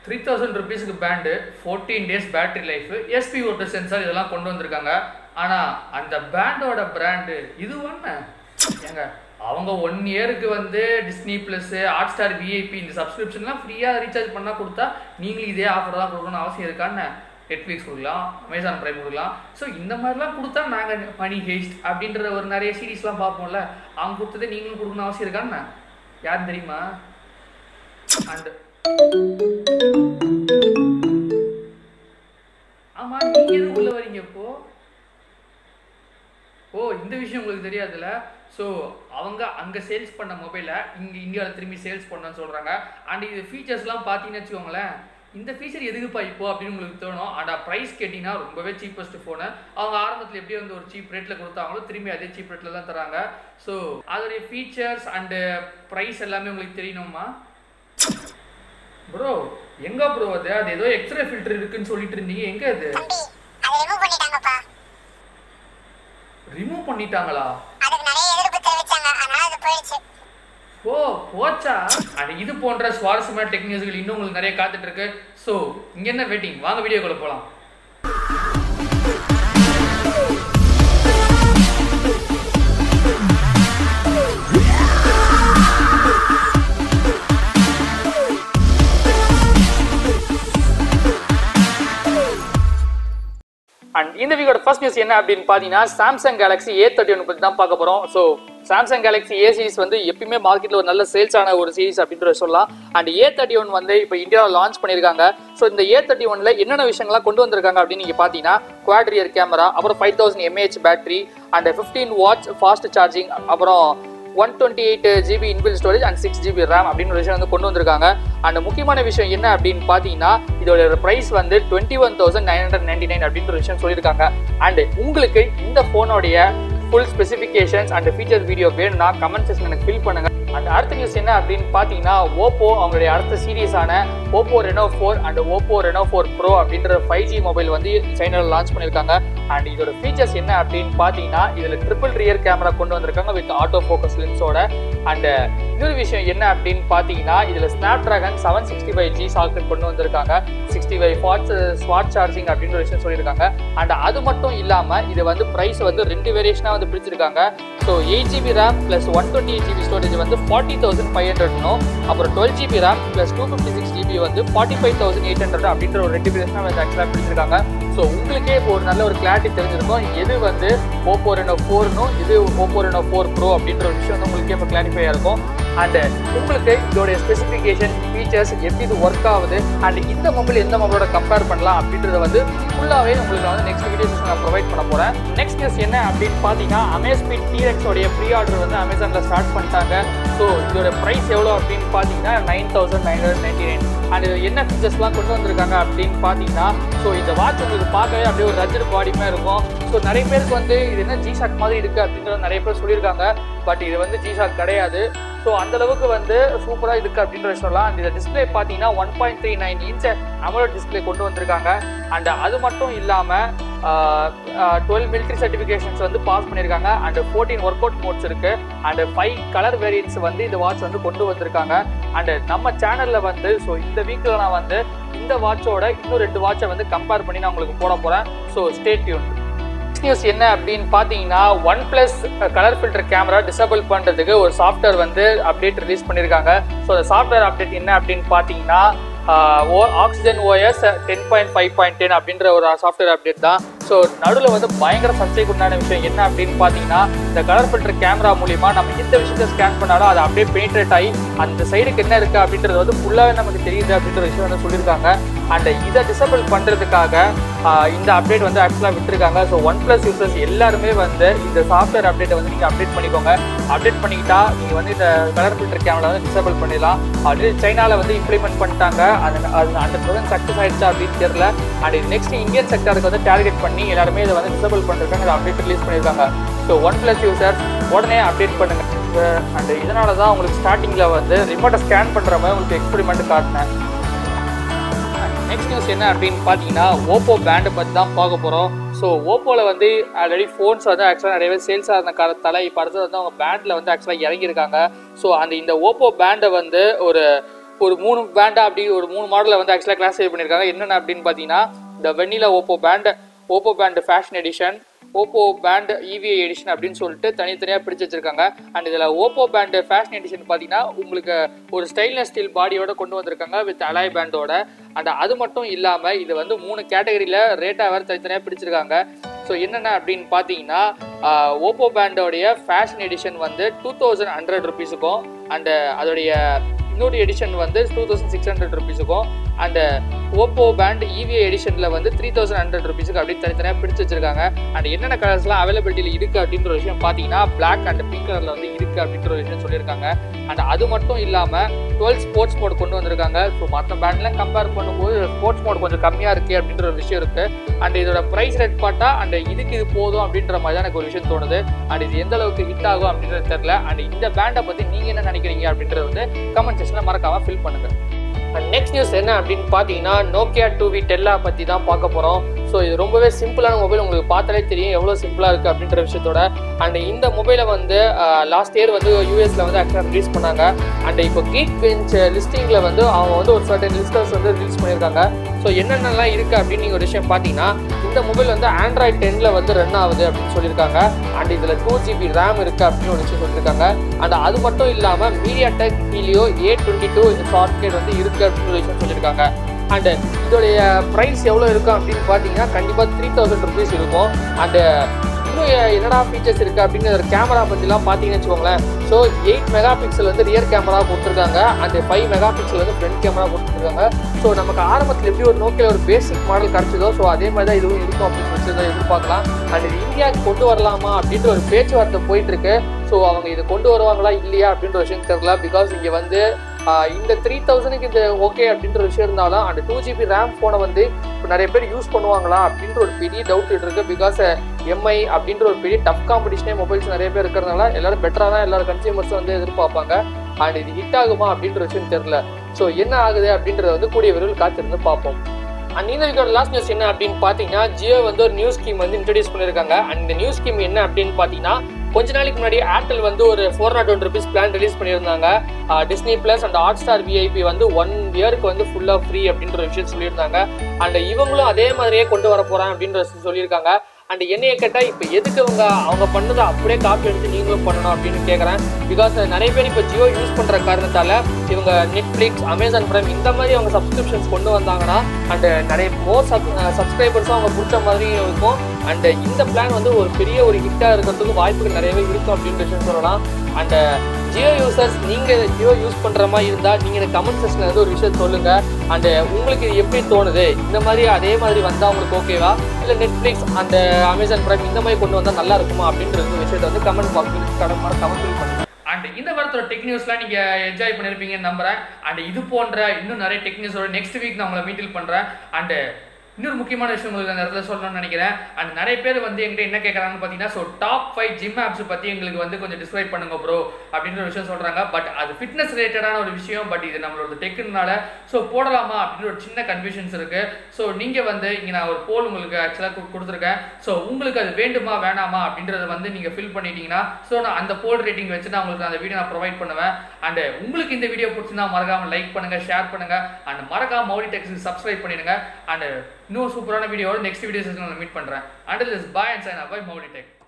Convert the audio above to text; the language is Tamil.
த்ரீ தௌசண்ட் ருபீஸ்க்கு band fourteen days battery life SpO2 sensor இதெல்லாம் கொண்டு வந்திருக்காங்க ஆனால் அந்த பேண்டோட பிராண்டு இது ஒன்று ஏங்க அவங்க ஒன் இயருக்கு வந்து Disney plus Hotstar VIP இந்த சப்ஸ்கிரிப்ஷன்லாம் ஃப்ரீயாக ரீசார்ஜ் பண்ணால் கொடுத்தா நீங்களும் இதே ஆஃபர் தான் கொடுக்கணும்னு அவசியம் இருக்கான்னு நெட்ஃப்ளிக்ஸ் கொடுக்கலாம் அமேசான் ப்ரைம் கொடுக்கலாம் ஸோ இந்த மாதிரிலாம் கொடுத்தா நாங்கள் மணி ஹேஸ்ட் அப்படின்ற ஒரு நிறைய சீரீஸ்லாம் பார்ப்போம்ல அவங்க கொடுத்ததே நீங்களும் கொடுக்கணும்னு அவசியம் இருக்கான்னு யார் தெரியுமா அண்ட் ஆமா நீங்க எது உள்ள வரீங்க இப்போ ஓ இந்த விஷயம் உங்களுக்கு தெரியாதுல்ல ஸோ அவங்க அங்கே சேல்ஸ் பண்ண மொபைலை இங்கே இந்தியாவில் திரும்பி சேல்ஸ் பண்ணன்னு சொல்கிறாங்க அண்ட் இது ஃபீச்சர்ஸ்லாம் பார்த்தீங்கன்னு வச்சுக்கோங்களேன் இந்த ஃபீச்சர் எதுக்குப்பா இப்போ அப்படின்னு உங்களுக்கு தோணும் ஆனால் ப்ரைஸ் கேட்டிங்கன்னா ரொம்பவே சீப்பஸ்ட் ஃபோனு அவங்க ஆரம்பத்தில் எப்படி வந்து ஒரு சீப் ரேட்டில் கொடுத்தாங்களோ திரும்பி அதே சீப் ரேட்டில் தான் தராங்க ஸோ அதோடைய ஃபீச்சர்ஸ் அண்டு ப்ரைஸ் எல்லாமே உங்களுக்கு தெரியணுமா ப்ரோ எங்க ப்ரோ அது அது ஏதோ எக்ஸ்ரே ஃபில்டர் இருக்குன்னு சொல்லிட்டு இருந்தீங்க எங்க அது தம்பி அதை ரிமூவ் பண்ணிட்டாங்கப்பா ரிமூவ் பண்ணிட்டாங்களா அதுக்கு நிறைய எதிர்ப்பு தெரிவிச்சாங்க அதனால அது போயிடுச்சு ஓ போச்சா அது இது போன்ற சுவாரஸ்யமான டெக்னிக்ஸ்கள் இன்னும் உங்களுக்கு நிறைய காத்துட்டு இருக்கு ஸோ இங்க என்ன வெயிட்டிங் வாங்க வீடியோக்குள்ள போலாம் அண்ட் இந்த வீக்கோட ஃபர்ஸ்ட் நியூஸ் என்ன அப்படின்னு பார்த்தீங்கன்னா Samsung Galaxy A thirty one பற்றி தான் பார்க்க போகிறோம் so Samsung Galaxy A series வந்து எப்பயுமே மார்க்கெட்டில் ஒரு நல்ல சேல்ஸ் ஆன ஒரு சீரிஸ் அப்படின்ற சொல்லலாம் அண்ட் ஏ தேர்ட்டி ஒன் வந்து இப்போ இந்தியாவில் லான்ச் பண்ணியிருக்காங்க ஸோ இந்த ஏ தேர்ட்டி ஒன்ல என்னென்ன விஷயங்கள்லாம் கொண்டு வந்திருக்காங்க அப்படின்னு நீங்கள் பார்த்தீங்கன்னா குவாட்ரியர் கேமரா அப்புறம் five thousand mAh battery and fifteen watts fast charging அப்புறம் one twenty eight GB inbuilt storage and six GB RAM அப்படின்னு ஒரு விஷயம் வந்து கொண்டு வந்திருக்காங்க அண்ட் முக்கியமான விஷயம் என்ன அப்படின்னு பார்த்தீங்கன்னா இதோட ப்ரைஸ் வந்து twenty one thousand nine hundred ninety nine அப்படின்ற ஒரு விஷயம் சொல்லியிருக்காங்க அண்ட் உங்களுக்கு இந்த ஃபோனோடைய full specifications and feature video வேணும்னா கமெண்ட் செக்ஷன் எனக்கு ஃபில் பண்ணுங்க அண்ட் அடுத்த நியூஸ் என்ன அப்படின்னு பார்த்தீங்கன்னா ஓப்போ அவங்களுடைய அடுத்த சீரியஸான Oppo Reno four and Oppo Reno four pro அப்படின்ற ஃபைவ் ஜி மொபைல் வந்து சைனாவில் லான்ச் பண்ணியிருக்காங்க அண்ட் இதோட ஃபீச்சர்ஸ் என்ன அப்படின்னு பார்த்தீங்கன்னா இதில் ட்ரிபிள் ரியர் கேமரா கொண்டு வந்திருக்காங்க வித் ஆட்டோ ஃபோக்கஸ் லென்ஸோட அண்ட் இன்னொரு விஷயம் என்ன அப்படின்னு பார்த்தீங்கன்னா இதில் Snapdragon seven sixty five G socket கொண்டு வந்திருக்காங்க sixty five watts smart charging அப்படின்ற ஒரு விஷயம் சொல்லியிருக்காங்க அண்ட் அது மட்டும் இல்லாமல் இது வந்து ப்ரைஸ் வந்து ரெண்டு வேரியேஷனாக வந்து பிரிச்சிருக்காங்க so eight GB RAM plus one twenty eight GB storage வந்து ஃபார்ட்டி தௌசண்ட் ஃபைவ் ஹண்ட்ரட்னும் அப்புறம் twelve GB RAM plus two fifty six GB வந்து forty five thousand eight hundred அப்படின்ற ஒரு ரெண்டு வேரியேஷனாக வந்து ஆக்சுவலாக பிரிச்சிருக்காங்க ஸோ உங்களுக்கே இப்போ ஒரு நல்ல ஒரு கிளாரிட்டி தெரிஞ்சிருக்கும் எது வந்து ஓப்போ ரெனோ ஃபோர்னும் இது ஓப்போ ரெனோ ஃபோர் ப்ரோ அப்படின்ற ஒரு விஷயம் வந்து உங்களுக்கே இப்போ கிளாரிஃபையாக இருக்கும் அண்ட் உங்களுக்கு இதோடைய ஸ்பெசிஃபிகேஷன் ஃபீச்சர்ஸ் எப்படி இது ஒர்க் ஆகுது அண்ட் இந்த மொபைல் எந்த மொபைலோட கம்பேர் பண்ணலாம் அப்படின்றத வந்து ஃபுல்லாகவே உங்களுக்கு நான் வந்து நெக்ஸ்ட் வீடியோஸ் நான் ப்ரொவைட் பண்ண போகிறேன் நெக்ஸ்ட் நியூஸ் என்ன அப்படின்னு பார்த்தீங்கன்னா அமேஸ்பீட் டிஎக்ஸ் உடைய ப்ரீ ஆர்டர் வந்து அமேசானில் ஸ்டார்ட் பண்ணிட்டாங்க ஸோ இதோட ப்ரைஸ் எவ்வளோ அப்படின்னு பார்த்தீங்கன்னா nine thousand nine hundred ninety nine and இது என்ன ஃபீச்சர்ஸ்லாம் கொண்டு வந்திருக்காங்க அப்படின்னு பார்த்தீங்கன்னா ஸோ இந்த வாட்ச் உங்களுக்கு பார்க்கவே அப்படியே ஒரு ரஜர் பாடியுமே இருக்கும் ஸோ நிறைய பேருக்கு வந்து இது என்ன ஜி ஷாக் மாதிரி இருக்குது அப்படின்றத நிறைய பேர் சொல்லியிருக்காங்க பட் இது வந்து ஜி ஷாக் கிடையாது ஸோ அந்த அளவுக்கு வந்து சூப்பராக இருக்குது அப்படின்ற சொல்லலாம் அண்ட் இந்த டிஸ்பிளே பார்த்தீங்கன்னா one point three nine inch AMOLED display கொண்டு வந்திருக்காங்க அண்ட் அது மட்டும் இல்லாமல் டுவெல் மிலிட்ரி சர்டிஃபிகேஷன்ஸ் வந்து பாஸ் பண்ணியிருக்காங்க and fourteen workout modes இருக்கு அண்ட் ஃபைவ் கலர் வேரியன்ட்ஸ் வந்து இந்த வாட்ச் வந்து கொண்டு வந்திருக்காங்க அண்ட் நம்ம சேனலில் வந்து ஸோ இந்த வீக்கில் நான் வந்து இந்த வாட்சோட இன்னும் ரெண்டு வாட்சை வந்து கம்பேர் பண்ணி நான் உங்களுக்கு போட போகிறேன் ஸோ ஸ்டே டியூன் நியூஸ் என்ன அப்படின்னு பார்த்தீங்கன்னா OnePlus colour filter camera disable பண்ணுறதுக்கு ஒரு சாஃப்ட்வேர் வந்து அப்டேட் ரிலீஸ் பண்ணியிருக்காங்க ஸோ அந்த சாஃப்ட்வேர் அப்டேட் என்ன அப்படின்னு பார்த்தீங்கன்னா oh oxygen OS ten point five point ten அப்படின்ற ஒரு சாஃப்ட்வேர் அப்டேட் தான் ஸோ நடுவில் வந்து பயங்கர சர்ச்சைக்கு உண்டான விஷயம் என்ன அப்படின்னு பார்த்தீங்கன்னா இந்த கலர் ஃபில்டர் கேமரா மூலிமா நம்ம எந்த விஷயத்தை ஸ்கேன் பண்ணாலும் அது அப்படியே பெனிட்ரேட் ஆகி அந்த சைடுக்கு என்ன இருக்குது அப்படின்றது வந்து ஃபுல்லாகவே நமக்கு தெரியுது அப்படின்ற விஷயம் வந்து சொல்லியிருக்காங்க அண்ட் இதை டிசபிள் பண்ணுறதுக்காக இந்த அப்டேட் வந்து ஆக்சுவலாக விட்டுருக்காங்க ஸோ ஒன் ப்ளஸ் யூசர்ஸ் எல்லாருமே வந்து இந்த சாஃப்ட்வேர் அப்டேட்டை வந்து நீங்கள் அப்டேட் பண்ணிக்கோங்க அப்டேட் பண்ணிக்கிட்டா நீங்கள் வந்து இந்த கலர் ஃபில்டர் கேமரா வந்து டிசபிள் பண்ணிடலாம் அது சைனாவில் வந்து இம்ப்ளிமெண்ட் பண்ணிட்டாங்க அது அது ஹண்ட்ரட் பர்சன்ட் சக்ஸஸ் ஆயிடுச்சா அப்படின்னு தெரியல அண்ட் நெக்ஸ்ட் இந்தியன் செக்டருக்கு வந்து டார்கெட் பண்ணி எல்லாருமே இதை வந்து டிசபிள் பண்ணுறதுக்காக அப்டேட் ரிலீஸ் பண்ணியிருக்காங்க ஸோ ஒன் ப்ளஸ் யூசர்ஸ் உடனே அப்டேட் பண்ணுங்கள் அண்ட் இதனால தான் உங்களுக்கு ஸ்டார்டிங்கில் வந்து ரிமோட்டை ஸ்கேன் பண்ணுற மாதிரி உங்களுக்கு எக்ஸ்பெரிமெண்ட் காட்டினேன் நெக்ஸ்ட் நியூஸ் என்ன அப்படின்னு பார்த்தீங்கன்னா ஓப்போ பேண்டை பற்றி தான் பார்க்க போகிறோம் ஸோ ஓப்போவில் வந்து ஆல்ரெடி ஃபோன்ஸ் வந்து ஆக்சுவலாக நிறையவே சேல்ஸ் ஆகிற காரணத்தால் இப்போ அடுத்தது வந்து அவங்க பேண்டில் வந்து ஆக்சுவலாக இறங்கியிருக்காங்க ஸோ அந்த இந்த ஓப்போ பேண்டை வந்து ஒரு ஒரு மூணு பேண்டா அப்படி ஒரு மூணு மாடலை வந்து ஆக்சுவலாக கிளாஸிஃபை பண்ணியிருக்காங்க என்னென்ன அப்படின்னு பார்த்தீங்கன்னா இந்த vanilla Oppo band Oppo band fashion edition Oppo band EVA edition அப்படின்னு சொல்லிட்டு தனித்தனியாக பிரித்து வச்சிருக்காங்க அண்ட் இதில் ஓப்போ பேண்ட் ஃபேஷன் எடிஷன் பார்த்தீங்கன்னா உங்களுக்கு ஒரு ஸ்டைல்னஸ் ஸ்டீல் பாடியோட கொண்டு வந்திருக்காங்க வித் அலாய் பேண்டோட அண்ட் அது மட்டும் இல்லாமல் இது வந்து மூணு கேட்டகரியில் ரேட்டாக வேறு தனித்தனியாக பிரிச்சிருக்காங்க ஸோ என்னென்ன அப்படின்னு பார்த்தீங்கன்னா ஓப்போ பேண்டோடைய ஃபேஷன் எடிஷன் வந்து டூ தௌசண்ட் ஹண்ட்ரட் ருபீஸுக்கும் அண்டு அதோடைய இன்னொரு எடிஷன் வந்து டூ தௌசண்ட் சிக்ஸ் ஹண்ட்ரட் ருபீஸுக்கும் அண்ட் ஓப்போ பேண்ட் இவிஐ எடிஷனில் வந்து த்ரீ தௌசண்ட் ஹண்ட்ரட் ருபீஸுக்கு அப்படி தனித்தனியாக பிரித்து வச்சிருக்காங்க அண்ட் என்னென்ன கலர்ஸ்லாம் அவைலபிலிட்டியில் இருக்குது அப்படின்ற ஒரு விஷயம் பார்த்தீங்கன்னா பிளாக் அண்ட் பிங்க் கலரில் வந்து இருக்குது அப்படின்ற ஒரு விஷயம் சொல்லியிருக்காங்க அண்ட் அது மட்டும் இல்லாமல் டுவெல் ஸ்போர்ட்ஸ் மோட் கொண்டு வந்திருக்காங்க ஸோ மற்ற பேண்ட்லாம் கம்பேர் பண்ணும்போது ஸ்போர்ட்ஸ் மோட் கொஞ்சம் கம்மியாக இருக்குது அப்படின்ற ஒரு விஷயம் இருக்குது அண்ட் இதோட ப்ரைஸ் ரேட் பார்த்தா அண்ட் இதுக்கு இது போதும் அப்படின்ற மாதிரி தான் எனக்கு ஒரு விஷயம் தோணுது அண்ட் இது எந்த அளவுக்கு ஹிட் ஆகும் அப்படின்றது தெரியல அண்ட் இந்த பேண்டை பற்றி நீங்கள் என்ன நினைக்கிறீங்க அப்படின்றது வந்து கமெண்ட் செக்ஷனில் மறக்காமல் ஃபில் பண்ணுங்கள் நெக்ஸ்ட் நியூஸ் என்ன அப்படின்னு பார்த்தீங்கன்னா நோக்கியா டூ வி டெல்லா பற்றி தான் பார்க்க போகிறோம் ஸோ இது ரொம்பவே சிம்பிளான மொபைல் உங்களுக்கு பார்த்தாலே தெரியும் எவ்வளோ சிம்பிளாக இருக்குது அப்படின்ற விஷயத்தோட அண்ட் இந்த மொபைலை வந்து லாஸ்ட் இயர் வந்து யூஎஸில் வந்து ஆக்சுவலாக ரிலீஸ் பண்ணாங்க அண்ட் இப்போ கீக் பெஞ்ச் லிஸ்டிங்கில் வந்து அவங்க வந்து ஒரு சர்டன் லிஸ்டர்ஸ் வந்து ரிலீஸ் பண்ணியிருக்காங்க ஸோ என்னென்னலாம் இருக்குது அப்படின்னு நீங்கள் ஒரு விஷயம் பார்த்தீங்கன்னா இந்த மொபைல் வந்து ஆண்ட்ராய்ட் டென்னில் வந்து ரன் ஆகுது அப்படின்னு சொல்லியிருக்காங்க அண்ட் இதில் டூ ஜிபி ரேம் இருக்குது அப்படின்னு ஒரு விஷயம் சொல்லியிருக்காங்க அண்ட் அது மட்டும் இல்லாமல் MediaTek Helio A twenty two software வந்து இருக்குது அப்படின்னு ஒரு விஷயம் சொல்லியிருக்காங்க அண்டு இதோடைய ப்ரைஸ் எவ்வளோ இருக்கும் அப்படின்னு பார்த்தீங்கன்னா கண்டிப்பாக த்ரீ தௌசண்ட் ருபீஸ் இருக்கும் அண்டு இன்னும் எ- என்னடா ஃபீச்சர்ஸ் இருக்குது அப்படின்னு ஒரு கேமரா பற்றிலாம் பார்த்தீங்கன்னு வச்சுக்கோங்களேன் ஸோ எயிட் மெகா பிக்சல் வந்து ரியர் கேமரா கொடுத்துருக்காங்க அண்ட் ஃபைவ் மெகா பிக்சல் வந்து ஃப்ரண்ட் கேமரா கொடுத்துருக்காங்க ஸோ நமக்கு ஆரம்பத்தில் எப்படி ஒரு நோக்கியில் ஒரு பேசிக் மாடல் கிடச்சதோ ஸோ அதே மாதிரி தான் இதுவும் இருக்கும் அப்படின்னு சொல்லி தான் எதிர்பார்க்கலாம் அண்ட் இது இந்தியாவுக்கு கொண்டு வரலாமா அப்படின்ற ஒரு பேச்சுவார்த்தை போயிட்டு இருக்கு ஸோ அவங்க இது கொண்டு வருவாங்களா இல்லையா அப்படின்ற விஷயம் தெரியல பிகாஸ் இங்கே வந்து ஆஹ் இந்த த்ரீ தௌசண்ட்க்கு இது ஓகே அப்படின்ற விஷயம் இருந்தாலும் அந்த டூ ஜிபி ரேம் ஃபோனை வந்து இப்போ நிறைய பேர் யூஸ் பண்ணுவாங்களா அப்படின்ற ஒரு பெரிய டவுட் இருக்கு பிகாஸ் எம்ஐ அப்படின்ற ஒரு பெரிய டஃப் காம்படிஷனே மொபைல்ஸ் நிறைய பேர் இருக்கிறதுனால எல்லாரும் பெட்டராக தான் எல்லாரும் கன்சியூமர்ஸ் வந்து எதிர்பார்ப்பாங்க அண்ட் இது ஹிட் ஆகுமா அப்படின்ற விஷயம் தெரியல ஸோ என்ன ஆகுது அப்படின்றத வந்து கூடிய விரைவில் காத்திருந்து பார்ப்போம் அண்ட் இந்த வீக்கோட லாஸ்ட் நியூஸ் என்ன அப்படின்னு பார்த்தீங்கன்னா ஜியோ வந்து ஒரு நியூ ஸ்கீம் வந்து இன்ட்ரடியூஸ் பண்ணியிருக்காங்க அண்ட் இந்த நியூ ஸ்கீம் என்ன அப்படின்னு பார்த்தீங்கன்னா கொஞ்ச நாளைக்கு முன்னாடி ஏர்டெல் வந்து ஒரு four nought one rupees plan release பண்ணியிருந்தாங்க Disney plus and Hotstar VIP வந்து ஒன் இயருக்கு வந்து ஃபுல்லாக ஃப்ரீ அப்படின்ற ஒரு விஷயம் சொல்லியிருந்தாங்க அண்ட் இவங்களும் அதே மாதிரியே கொண்டு வர போகிறேன் அப்படின்ற விஷயம் சொல்லியிருக்காங்க அண்ட் என்னைய கேட்டால் இப்போ எதுக்கு அவங்க அவங்க பண்ணதை அப்படியே காப்பி எடுத்து நீங்களும் பண்ணணும் அப்படின்னு கேட்குறேன் பிகாஸ் நிறைய பேர் இப்போ ஜியோ யூஸ் பண்ணுற காரணத்தால் இவங்க நெட்ஃப்ளிக்ஸ் அமேசான் பிரைம் இந்த மாதிரி அவங்க சப்ஸ்கிரிப்ஷன்ஸ் கொண்டு வந்தாங்கன்னா அண்ட் நிறைய மோர் சப் சப்ஸ்கிரைபர்ஸும் அவங்க பிடிச்ச மாதிரி இருக்கும் அண்ட் இந்த பிளான் வந்து ஒரு பெரிய ஒரு ஹிட்டாக இருக்கிறதுக்கு வாய்ப்புகள் நிறையவே இருக்கும் அப்படின்ற விஷயம் சொல்லலாம் அண்ட் ஜியோ யூசர்ஸ் நீங்கள் ஜியோ யூஸ் பண்ணுற மாதிரி இருந்தால் நீங்கள் இந்த கமெண்ட் செக்ஷனில் வந்து ஒரு விஷயம் சொல்லுங்கள் அண்டு உங்களுக்கு இது எப்படி தோணுது இந்த மாதிரி அதே மாதிரி வந்தால் உங்களுக்கு ஓகேவா இல்லை நெட்ஃப்ளிக்ஸ் அந்த அமேசான் பிரைம் இந்த மாதிரி கொண்டு வந்தால் நல்லா இருக்குமா அப்படின்ற ஒரு விஷயத்தை வந்து கமெண்ட் பாக்ஸில் கடமான கமெண்ட் பண்ணுங்க அண்ட் இந்த வாரத்தோட டெக் நியூஸ்லாம் நீங்கள் என்ஜாய் பண்ணியிருப்பீங்கன்னு நம்புறேன் அண்ட் இது போன்ற இன்னும் நிறைய டெக் நியூஸோட நெக்ஸ்ட் வீக் நான் உங்களை மீட்டில் பண்ணுறேன் அண்டு இன்னொரு முக்கியமான விஷயம் உங்களுக்கு அந்த இடத்துல சொல்லணும்னு நினைக்கிறேன் அண்ட் நிறைய பேர் வந்து எங்கிட்ட என்ன கேட்குறாங்கன்னு பார்த்தீங்கன்னா so top five gym apps பற்றி எங்களுக்கு வந்து கொஞ்சம் டிஸ்கிரைப் பண்ணுங்க ப்ரோ அப்படின்ற ஒரு விஷயம் சொல்கிறாங்க பட் அது ஃபிட்னஸ் ரிலேட்டடான ஒரு விஷயம் பட் இது நம்மளோட டெக்குனால ஸோ போடலாமா அப்படின்ற ஒரு சின்ன கன்ஃபியூஷன்ஸ் இருக்குது ஸோ நீங்கள் வந்து இங்கே நான் ஒரு போல் உங்களுக்கு ஆக்சுவலாக கொடுத்துருக்கேன் ஸோ உங்களுக்கு அது வேண்டுமா வேணாமா அப்படின்றத வந்து நீங்கள் ஃபில் பண்ணிட்டீங்கன்னா ஸோ நான் அந்த போல் ரேட்டிங் வச்சு நான் உங்களுக்கு அந்த வீடியோ நான் ப்ரொவைட் பண்ணுவேன் அண்ட் உங்களுக்கு இந்த வீடியோ பிடிச்சிருந்தா மறக்காம லைக் பண்ணுங்க ஷேர் பண்ணுங்க அண்ட் மறக்காம மௌலி டெக்ஸ்க்கு சப்ஸ்கிரைப் பண்ணிடுங்க அண்ட் இன்னும் சூப்பரான வீடியோவோட நெக்ஸ்ட் வீடியோஸ் நான் மீட் பண்ணுறேன் and this bye and sign அபாய் மௌலி டெக்